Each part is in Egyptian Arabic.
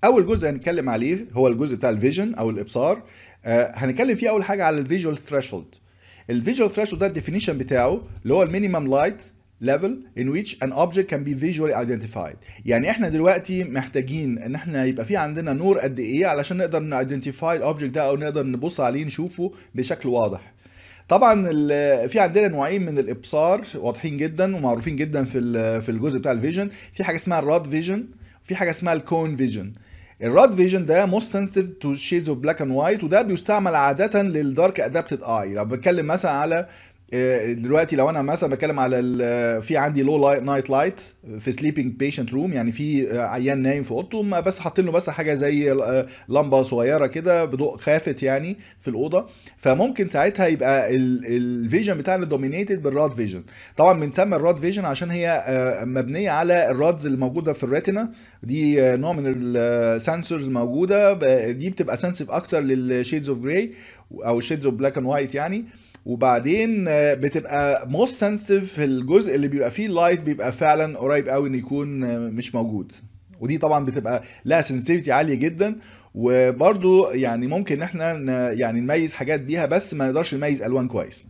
اول جزء هنتكلم عليه هو الجزء بتاع الفيجن او الابصار آه، هنتكلم فيه اول حاجه على الفيجوال ثريشولد الفيجوال ثريشولد ده الديفينيشن بتاعه اللي هو المينيمم لايت level in which an object can be visually identified يعني احنا دلوقتي محتاجين ان احنا يبقى في عندنا نور قد ايه علشان نقدر نايدنتيفاي الاوبجكت ده او نقدر نبص عليه نشوفه بشكل واضح طبعا ال- في عندنا نوعين من الابصار واضحين جدا ومعروفين جدا في ال- في الجزء بتاع الفيجن في حاجه اسمها الراد فيجن وفي حاجه اسمها الكون فيجن الراد فيجن ده most sensitive to shades of black and white وده بيستعمل عاده للدارك ادابتد اي لو بتكلم مثلا على آه، دلوقتي لو انا مثلا بتكلم على ال- في عندي لو نايت لايت في سليبنج بيشنت روم يعني في آه، عيان نايم في اوضته ما بس حاطين له بس حاجه زي آه، لمبه صغيره كده بضوء خافت يعني في الاوضه فممكن ساعتها يبقى الفيجن بتاعنا دومينيتد بالراد فيجن طبعا بنسمي الراد فيجن عشان هي آه، مبنيه على الرادز اللي موجوده في الريتنا دي آه، نوع من السنسورز موجوده ب- دي بتبقى سنسيف اكتر للشيدز اوف جراي او شيدز اوف بلاك اند وايت يعني وبعدين آه، بتبقى موست سنسيف في الجزء اللي بيبقى فيه اللايت بيبقى فعلا قريب قوي ان يكون آه، مش موجود ودي طبعا بتبقى لها سنسيتيفيتي عاليه جدا وبرضو يعني ممكن ان احنا ن- يعني نميز حاجات بيها بس ما نقدرش نميز الوان كويس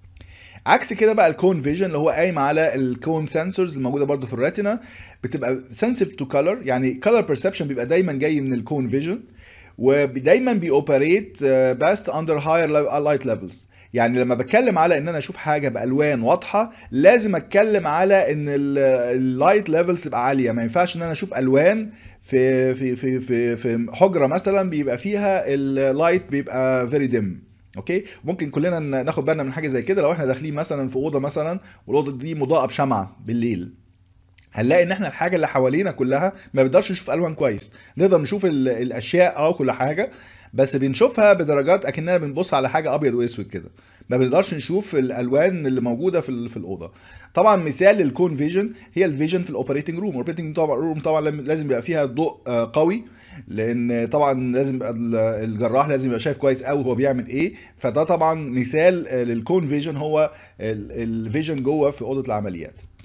عكس كده بقى الكون فيجن اللي هو قايم على الكون سنسورز الموجوده برضو في الريتنا بتبقى sensitive تو color يعني color perception بيبقى دايما جاي من الكون فيجن ودايما بيوبريت بست اندر هاير لايت ليفلز يعني لما بتكلم على ان انا اشوف حاجه بالوان واضحه لازم اتكلم على ان اللايت ليفلز تبقى عاليه ما ينفعش ان انا اشوف الوان في في في في في حجره مثلا بيبقى فيها اللايت بيبقى فيري ديم اوكي ممكن كلنا ن- ناخد بالنا من حاجه زي كده لو احنا داخلين مثلا في اوضه مثلا والاوضه دي مضاءه بشمعه بالليل هنلاقي ان احنا الحاجه اللي حوالينا كلها ما بنقدرش نشوف الوان كويس نقدر نشوف ال- الاشياء اه كل حاجه بس بنشوفها بدرجات اكننا بنبص على حاجه ابيض واسود كده ما بنقدرش نشوف الالوان اللي موجوده في ال- في الاوضه طبعا مثال للكون فيجن هي الفيجن في الاوبريتنج روم الاوبريتنج طبعا روم طبعا لم- لازم يبقى فيها ضوء آه، قوي لان طبعا لازم يبقى ال- الجراح لازم يبقى شايف كويس قوي هو بيعمل ايه فده طبعا مثال آه، للكون فيجن هو الفيجن جوه في اوضه العمليات